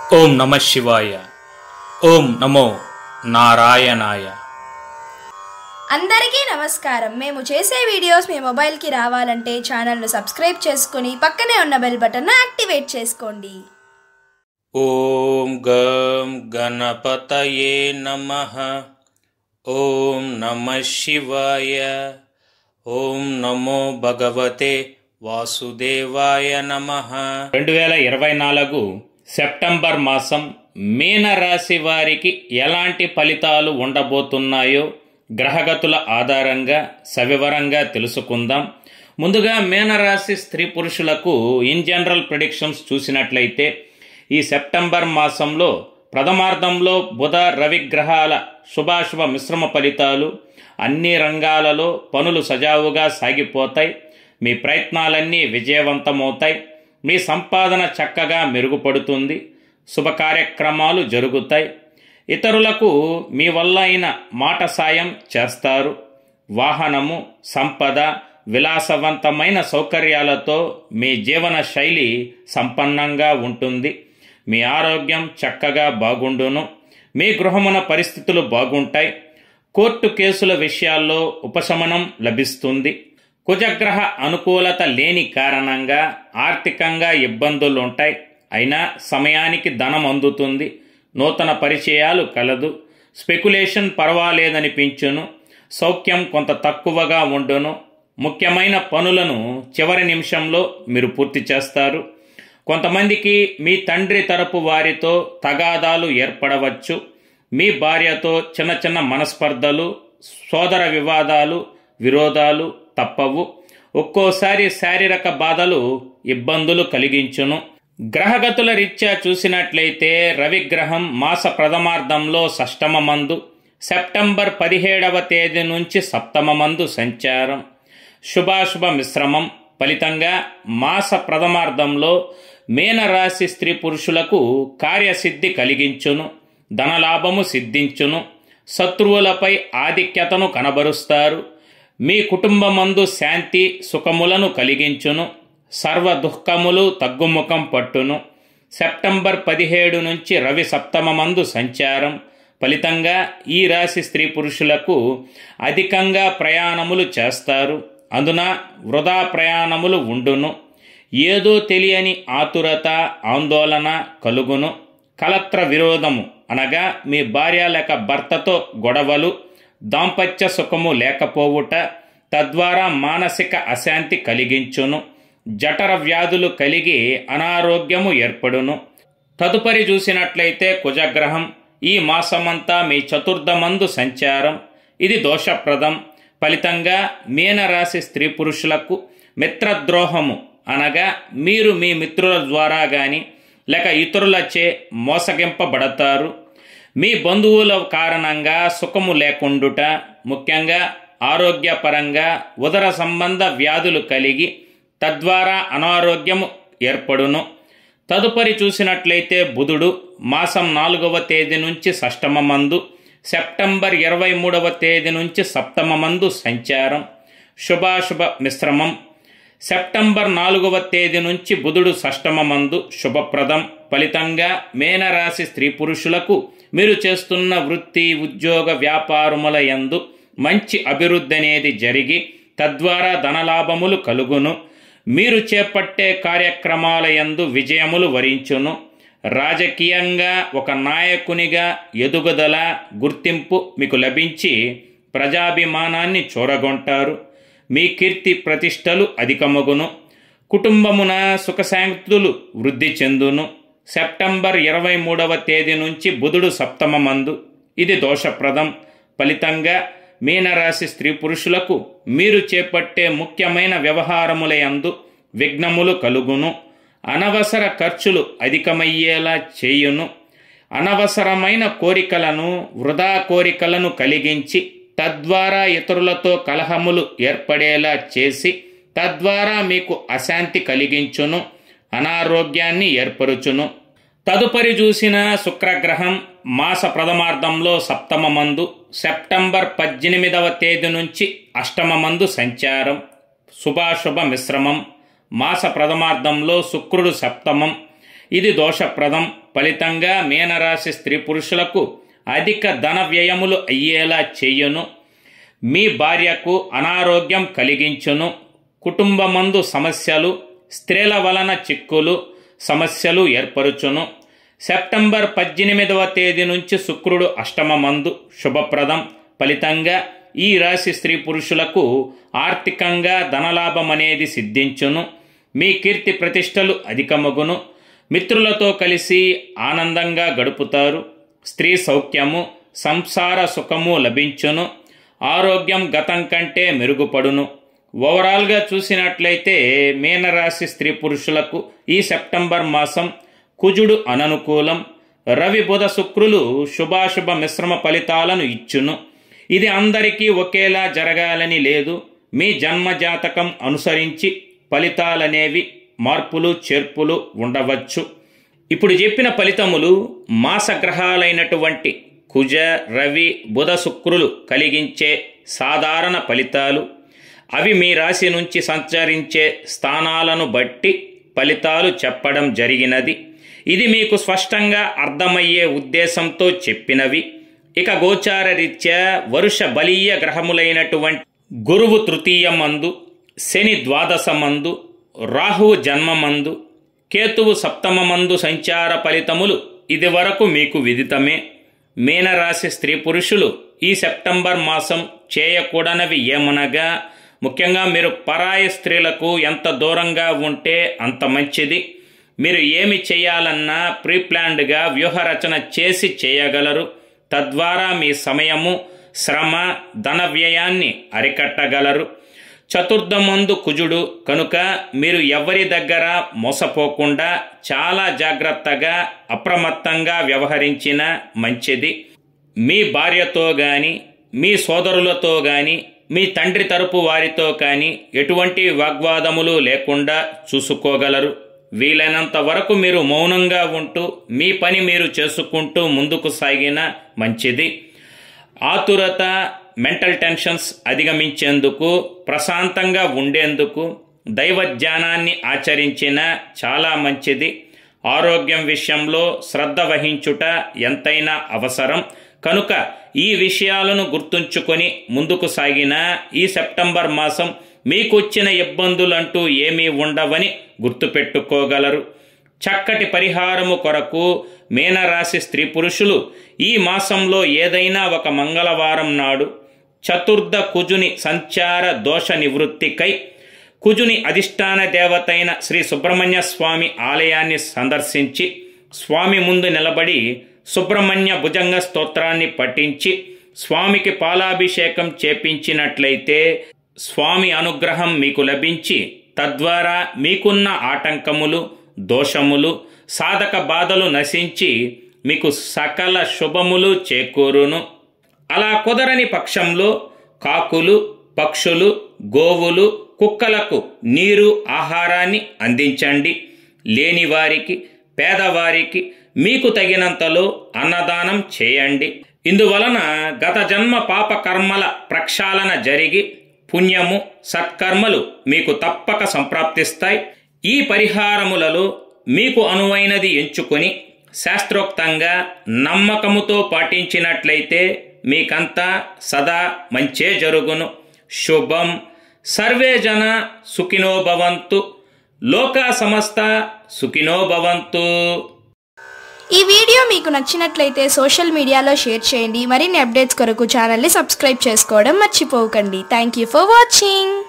ఓం నమ శివాయ ఓం నమో నారాయణాయ అందరికీ నమస్కారం మేము చేసే వీడియోస్ మీ మొబైల్కి రావాలంటే ఛానల్ను సబ్స్క్రైబ్ చేసుకుని పక్కనే ఉన్న బెల్ బటన్ను యాక్టివేట్ చేసుకోండి ఓం గం గణపతయే నమ ఓం నమ శివాయ ఓం నమో భగవతే వాసుదేవాయ నమ రెండు వేల ఇరవై నాలుగు సెప్టెంబర్ మాసం మీన రాశి వారికి ఎలాంటి ఫలితాలు ఉండబోతున్నాయో గ్రహగతుల ఆధారంగా సవివరంగా తెలుసుకుందాం ముందుగా మీనరాశి స్త్రీ పురుషులకు ఇన్ జనరల్ ప్రిడిక్షన్స్ చూసినట్లయితే ఈ సెప్టెంబర్ మాసంలో ప్రథమార్థంలో బుధ రవి గ్రహాల శుభాశుభ మిశ్రమ ఫలితాలు అన్ని రంగాలలో పనులు సజావుగా సాగిపోతాయి మీ ప్రయత్నాలన్నీ విజయవంతమవుతాయి మీ సంపాదన చక్కగా మెరుగుపడుతుంది శుభ కార్యక్రమాలు జరుగుతాయి ఇతరులకు మీ వల్ల అయిన మాట సాయం చేస్తారు వాహనము సంపద విలాసవంతమైన సౌకర్యాలతో మీ జీవన శైలి సంపన్నంగా ఉంటుంది మీ ఆరోగ్యం చక్కగా బాగుండును మీ గృహమున పరిస్థితులు బాగుంటాయి కోర్టు కేసుల విషయాల్లో ఉపశమనం లభిస్తుంది కుజగ్రహ అనుకూలత లేని కారణంగా ఆర్థికంగా ఇబ్బందులు ఉంటాయి అయినా సమయానికి ధనం అందుతుంది నూతన పరిచయాలు కలదు స్పెక్యులేషన్ పర్వాలేదనిపించును సౌఖ్యం కొంత తక్కువగా ఉండును ముఖ్యమైన పనులను చివరి నిమిషంలో మీరు పూర్తి చేస్తారు కొంతమందికి మీ తండ్రి తరపు వారితో తగాదాలు ఏర్పడవచ్చు మీ భార్యతో చిన్న చిన్న మనస్పర్ధలు సోదర వివాదాలు విరోధాలు తప్పవు ఒక్కోసారి శారీరక బాధలు ఇబ్బందులు కలిగించును గ్రహగతుల రీత్యా చూసినట్లయితే రవిగ్రహం మాస ప్రథమార్థంలో షష్టమ మందు సెప్టెంబర్ పదిహేడవ తేదీ నుంచి సప్తమ మందు సంచారం శుభాశుభ మిశ్రమం ఫలితంగా మాస ప్రథమార్థంలో మీనరాశి స్త్రీ పురుషులకు కార్యసిద్ధి కలిగించును ధనలాభము సిద్ధించును శత్రువులపై ఆధిక్యతను కనబరుస్తారు మీ కుటుంబమందు శాంతి సుఖములను కలిగించును సర్వ దుఃఖములు తగ్గుముఖం పట్టును సెప్టెంబర్ పదిహేడు నుంచి రవి సప్తమమందు సంచారం ఫలితంగా ఈ రాశి స్త్రీ పురుషులకు అధికంగా ప్రయాణములు చేస్తారు అందున వృధా ప్రయాణములు ఉండును ఏదో తెలియని ఆతురత ఆందోళన కలుగును కలత్ర విరోధము అనగా మీ భార్య లేక భర్తతో గొడవలు దాంపత్య సుఖము లేకపోవుట తద్వారా మానసిక అశాంతి కలిగించును జఠర వ్యాధులు కలిగి అనారోగ్యము ఏర్పడును తదుపరి చూసినట్లయితే కుజగ్రహం ఈ మాసమంతా మీ చతుర్థమందు సంచారం ఇది దోషప్రదం ఫలితంగా మీనరాశి స్త్రీ పురుషులకు మిత్రద్రోహము అనగా మీరు మీ మిత్రుల ద్వారా గాని లేక ఇతరులచే మోసగింపబడతారు మీ బంధువుల కారణంగా సుఖము లేకుండుట ముఖ్యంగా ఆరోగ్యపరంగా ఉదర సంబంధ వ్యాధులు కలిగి తద్వారా అనారోగ్యము ఏర్పడును తదుపరి చూసినట్లయితే బుధుడు మాసం నాలుగవ తేదీ నుంచి షష్టమ మందు సెప్టెంబర్ ఇరవై మూడవ తేదీ నుంచి సప్తమ మందు సంచారం శుభాశుభ మిశ్రమం సెప్టెంబర్ నాలుగవ తేదీ నుంచి బుధుడు షష్టమ మందు శుభప్రదం ఫలితంగా మేనరాశి స్త్రీ పురుషులకు మీరు చేస్తున్న వృత్తి ఉద్యోగ వ్యాపారముల యందు మంచి అభివృద్ధి అనేది జరిగి తద్వారా ధనలాభములు కలుగును మీరు చేపట్టే కార్యక్రమాల యందు విజయములు వరించును రాజకీయంగా ఒక నాయకునిగా ఎదుగుదల గుర్తింపు మీకు లభించి ప్రజాభిమానాన్ని చూరగొంటారు మీ కీర్తి ప్రతిష్టలు అధికమగును కుటుంబమున సుఖశాంతులు వృద్ధి చెందును సెప్టెంబర్ ఇరవై మూడవ తేదీ నుంచి బుధుడు సప్తమ మందు ఇది దోషప్రదం ఫలితంగా మీనరాశి స్త్రీ పురుషులకు మీరు చేపట్టే ముఖ్యమైన వ్యవహారముల యందు విఘ్నములు కలుగును అనవసర ఖర్చులు అధికమయ్యేలా చేయును అనవసరమైన కోరికలను వృధా కోరికలను కలిగించి తద్వారా ఇతరులతో కలహములు ఏర్పడేలా చేసి తద్వారా మీకు అశాంతి కలిగించును అనారోగ్యాన్ని ఏర్పరుచును తదుపరి చూసిన శుక్రగ్రహం మాస ప్రథమార్థంలో సప్తమ మందు సెప్టెంబర్ పద్దెనిమిదవ తేదీ నుంచి అష్టమ మందు సంచారం శుభాశుభ మిశ్రమం మాస ప్రథమార్థంలో శుక్రుడు సప్తమం ఇది దోషప్రదం ఫలితంగా మీనరాశి స్త్రీ పురుషులకు అధిక ధన వ్యయములు అయ్యేలా చెయ్యును మీ భార్యకు అనారోగ్యం కలిగించును కుటుంబమందు సమస్యలు స్త్రీల వలన చిక్కులు సమస్యలు ఏర్పరుచును సెప్టెంబర్ పద్దెనిమిదవ తేదీ నుంచి శుక్రుడు అష్టమమందు శుభప్రదం ఫలితంగా ఈ రాశి స్త్రీ పురుషులకు ఆర్థికంగా ధనలాభం అనేది సిద్ధించును మీ కీర్తి ప్రతిష్టలు అధికమగును మిత్రులతో కలిసి ఆనందంగా గడుపుతారు స్త్రీ సౌఖ్యము సంసార సుఖము లభించును ఆరోగ్యం గతం కంటే మెరుగుపడును ఓవరాల్గా చూసినట్లయితే మీనరాశి స్త్రీ పురుషులకు ఈ సెప్టెంబర్ మాసం కుజుడు అననుకూలం రవి బుధ శుక్రులు శుభాశుభ మిశ్రమ ఫలితాలను ఇచ్చును ఇది అందరికీ ఒకేలా జరగాలని లేదు మీ జన్మ జాతకం అనుసరించి ఫలితాలనేవి మార్పులు చేర్పులు ఉండవచ్చు ఇప్పుడు చెప్పిన ఫలితములు మాసగ్రహాలైనటువంటి కుజ రవి బుధ శుక్రులు కలిగించే సాధారణ ఫలితాలు అవి మీ రాశి నుంచి సంచరించే స్థానాలను బట్టి ఫలితాలు చెప్పడం జరిగినది ఇది మీకు స్పష్టంగా అర్థమయ్యే ఉద్దేశంతో చెప్పినవి ఇక గోచార రీత్యా వరుష బలీయ గ్రహములైనటువంటి గురువు తృతీయమందు శని ద్వాదశమందు రాహువు జన్మమందు కేతువు సప్తమమందు సంచార ఫలితములు ఇది వరకు మీకు విదితమే మీనరాశి స్త్రీ పురుషులు ఈ సెప్టెంబర్ మాసం చేయకూడనవి ఏమనగా ముఖ్యంగా మీరు పరాయి స్త్రీలకు ఎంత దూరంగా ఉంటే అంత మంచిది మీరు ఏమి చేయాలన్నా ప్రీప్లాన్డ్గా వ్యూహరచన చేసి చేయగలరు తద్వారా మీ సమయము శ్రమ ధన వ్యయాన్ని అరికట్టగలరు చతుర్థమందు కుజుడు కనుక మీరు ఎవరి దగ్గర మోసపోకుండా చాలా జాగ్రత్తగా అప్రమత్తంగా వ్యవహరించిన మంచిది మీ భార్యతో గాని మీ సోదరులతో గాని మీ తండ్రి తరపు వారితో కానీ ఎటువంటి వాగ్వాదములు లేకుండా చూసుకోగలరు వీలైనంత వరకు మీరు మౌనంగా ఉంటూ మీ పని మీరు చేసుకుంటూ ముందుకు సాగిన మంచిది ఆతురత మెంటల్ టెన్షన్స్ అధిగమించేందుకు ప్రశాంతంగా ఉండేందుకు దైవ ధ్యానాన్ని ఆచరించిన చాలా మంచిది ఆరోగ్యం విషయంలో శ్రద్ధ వహించుట ఎంతైనా అవసరం కనుక ఈ విషయాలను గుర్తుంచుకొని ముందుకు సాగిన ఈ సెప్టెంబర్ మాసం మీకొచ్చిన ఇబ్బందులంటూ ఏమీ ఉండవని గుర్తుపెట్టుకోగలరు చక్కటి పరిహారము కొరకు మీనరాశి స్త్రీ పురుషులు ఈ మాసంలో ఏదైనా ఒక మంగళవారం నాడు చతుర్థ కుజుని సంచార దోష నివృత్తికై కుజుని అధిష్టాన దేవతైన శ్రీ సుబ్రహ్మణ్య స్వామి ఆలయాన్ని సందర్శించి స్వామి ముందు నిలబడి సుబ్రహ్మణ్య భుజంగ స్తోత్రాన్ని పఠించి స్వామికి పాలాభిషేకం చేపించినట్లయితే స్వామి అనుగ్రహం మీకు లభించి తద్వారా మీకున్న ఆటంకములు దోషములు సాధక బాధలు నశించి మీకు సకల శుభములు చేకూరును అలా కుదరని పక్షంలో కాకులు పక్షులు గోవులు కుక్కలకు నీరు ఆహారాన్ని అందించండి లేని వారికి పేదవారికి మీకు తగినంతలో అన్నదానం చేయండి ఇందువలన గత జన్మ పాప కర్మల ప్రక్షాళన జరిగి పుణ్యము సత్కర్మలు మీకు తప్పక సంప్రాప్తిస్తాయి ఈ పరిహారములలో మీకు అనువైనది ఎంచుకొని శాస్త్రోక్తంగా నమ్మకముతో పాటించినట్లయితే మీకంతా సదా మంచే జరుగును శుభం సర్వే జన సుఖినో భవంతు లోకా సమస్త సుఖినో భవంతు ఈ వీడియో మీకు నచ్చినట్లయితే సోషల్ మీడియాలో షేర్ చేయండి మరిన్ని అప్డేట్స్ కొరకు ఛానల్ని సబ్స్క్రైబ్ చేసుకోవడం మర్చిపోకండి థ్యాంక్ యూ ఫర్ వాచింగ్